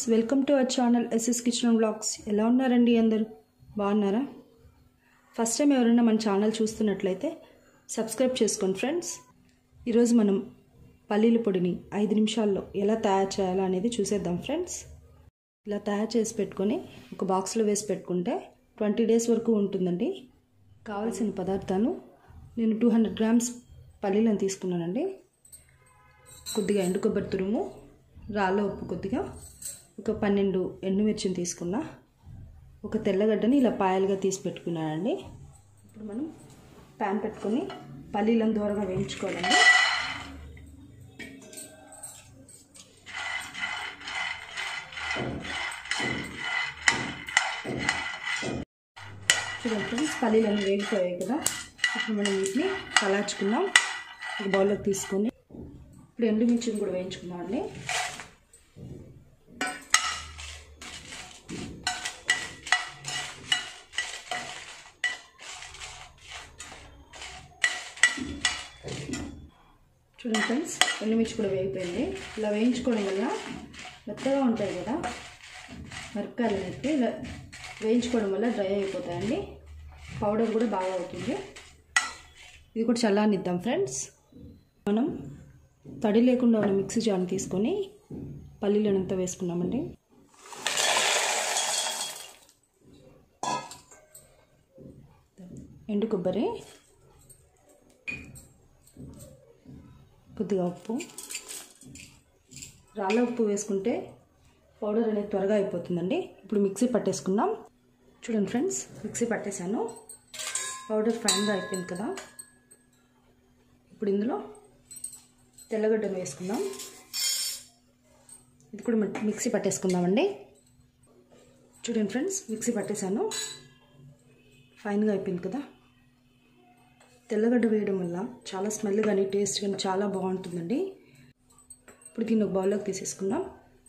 welcome to our channel SS kitchen blogs ఎలా ఉన్నారండి అందరూ బాగున్నారా ఫస్ట్ టైం ఎవరైనా మన ఛానల్ చూస్తున్నట్లయితే సబ్స్క్రైబ్ చేసుకోండి ఫ్రెండ్స్ ఈరోజు మనం పల్లీల పొడిని ఐదు నిమిషాల్లో ఎలా తయారు చేయాలో అనేది చూసేద్దాం ఫ్రెండ్స్ ఇలా తయారు చేసి పెట్టుకొని ఒక బాక్స్లో వేసి పెట్టుకుంటే ట్వంటీ డేస్ వరకు ఉంటుందండి కావలసిన పదార్థాలు నేను టూ హండ్రెడ్ గ్రామ్స్ పల్లీలను తీసుకున్నానండి కొద్దిగా ఎండు కొబ్బరి తురుము రాళ్ళ ఉప్పు కొద్దిగా ఒక పన్నెండు ఎండుమిర్చిని తీసుకున్నా ఒక తెల్లగడ్డని ఇలా పాయలుగా తీసి పెట్టుకున్నానండి ఇప్పుడు మనం ప్యాన్ పెట్టుకొని పల్లీలను దూరంగా వేయించుకోవాలండి చూడండి ఫ్రెండ్స్ పల్లీలన్నీ వేగిపోయాయి కదా ఇప్పుడు మనం వీటిని కలాచుకుందాం ఒక బౌల్లోకి తీసుకొని ఇప్పుడు ఎండుమిర్చిని కూడా వేయించుకుందాం అండి చూడండి ఫ్రెండ్స్ ఎండుమిర్చి కూడా వేగిపోయింది ఇలా వేయించుకోవడం వల్ల మెత్తగా ఉంటాయి కదా మిరపకాయలు అనేవి ఇలా వేయించుకోవడం వల్ల డ్రై అయిపోతాయండి పౌడర్ కూడా బాగా అవుతుంది ఇది కూడా చల్లానిద్దాం ఫ్రెండ్స్ మనం తడి లేకుండా ఉన్న మిక్సీ జార్ని తీసుకొని పల్లీలనంతా వేసుకున్నామండి ఎండు కొబ్బరి కొద్దిగా ఉప్పు రాళ్ళ ఉప్పు వేసుకుంటే పౌడర్ అనేది త్వరగా అయిపోతుందండి ఇప్పుడు మిక్సీ పట్టేసుకుందాం చూడండి ఫ్రెండ్స్ మిక్సీ పట్టేశాను పౌడర్ ఫైన్గా అయిపోయింది కదా ఇప్పుడు ఇందులో తెల్లగడ్డను వేసుకుందాం ఇది కూడా మిక్సీ పట్టేసుకుందామండి చూడండి ఫ్రెండ్స్ మిక్సీ పట్టేశాను ఫైన్గా అయిపోయింది కదా తెల్లగడ్డ వేయడం వల్ల చాలా స్మెల్ కానీ టేస్ట్ కానీ చాలా బాగుంటుందండి ఇప్పుడు దీన్ని ఒక బౌల్లోకి తీసేసుకుందాం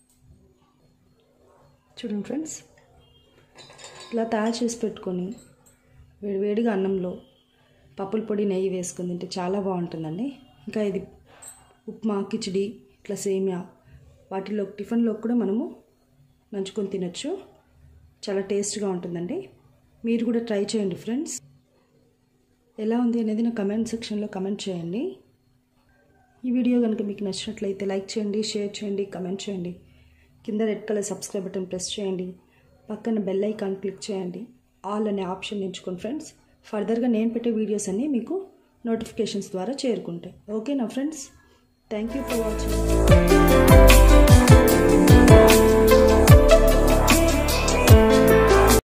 చూడండి ఫ్రెండ్స్ ఇలా తయారు చేసి పెట్టుకొని వేడి వేడిగా అన్నంలో పప్పుల పొడి నెయ్యి వేసుకుని తింటే చాలా బాగుంటుందండి ఇంకా ఇది ఉప్మా కిచిడి ఇట్లా సేమియా వాటిలో టిఫిన్లో కూడా మనము నంచుకొని తినచ్చు చాలా టేస్ట్గా ఉంటుందండి మీరు కూడా ట్రై చేయండి ఫ్రెండ్స్ ఎలా ఉంది అనేది నా కమెంట్ సెక్షన్లో కమెంట్ చేయండి ఈ వీడియో కనుక మీకు నచ్చినట్లయితే లైక్ చేయండి షేర్ చేయండి కమెంట్ చేయండి కింద red colour subscribe button press చేయండి పక్కన బెల్ ఐకాన్ క్లిక్ చేయండి ఆల్ అనే ఆప్షన్ ఎంచుకోండి ఫ్రెండ్స్ ఫర్దర్గా నేను పెట్టే వీడియోస్ అన్నీ మీకు నోటిఫికేషన్స్ ద్వారా చేరుకుంటాయి ఓకేనా friends thank you for watching